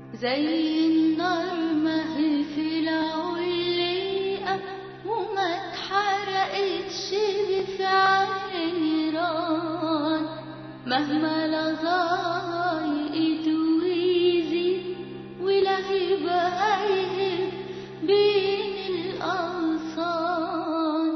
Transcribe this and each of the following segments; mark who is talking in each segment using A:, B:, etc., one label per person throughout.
A: زي النار ما هي في العليقة وما اتحرقتش بفعل نيران مهما لظى يقيد ويزيد ولهيب هيهب بين الأغصان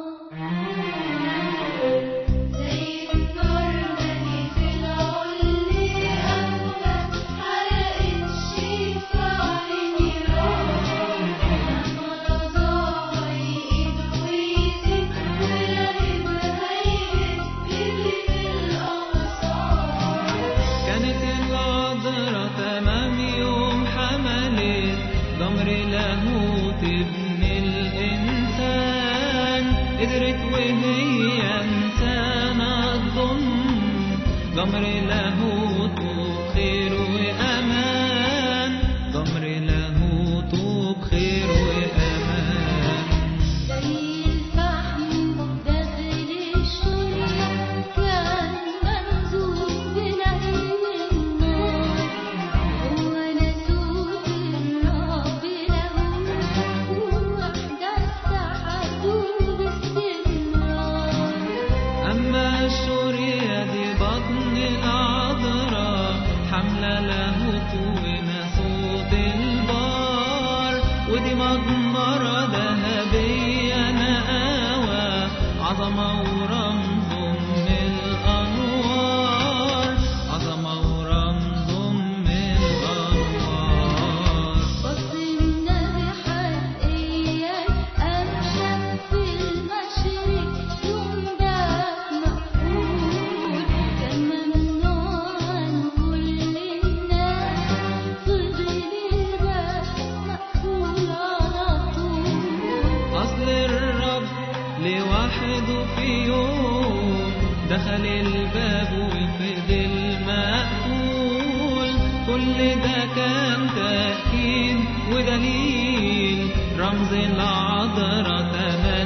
A: زي النار ما هي في العليقة وما اتحرقتش بفعل نيران مهما لظى يقيد ويزيد ولهيب هيهب بين الأغصان
B: كانت العذرة تمام يوم حملت ضمر لاهوت ابن الإنسان قدرت وهي إنسانة تضم ضمر لاهوت بخير وأمان ضمر لاهوت بخير وأمان
A: زي الفحم داخل الشرية كان منزوج بلهيب النار هو نسوج الرب له ووحدة اتحدوا باستمرار
B: أما الشورية دي بطن العذراء حملة لاهوت وناسوت البار ودي مجمرة ذهبية نقاوة عظمة ورمز من الأنوار عظمة ورمز من الأنوار
A: بص النبي حقيقي أمشى في المشرق يوم ده مقبول كان ممنوع عن كل الناس فضل الباب مقفول على طول
B: أصل الرب لوحده في يوم دخل الباب وفضل مقفول كل ده كان تأكيد ودليل رمز العذراء تمام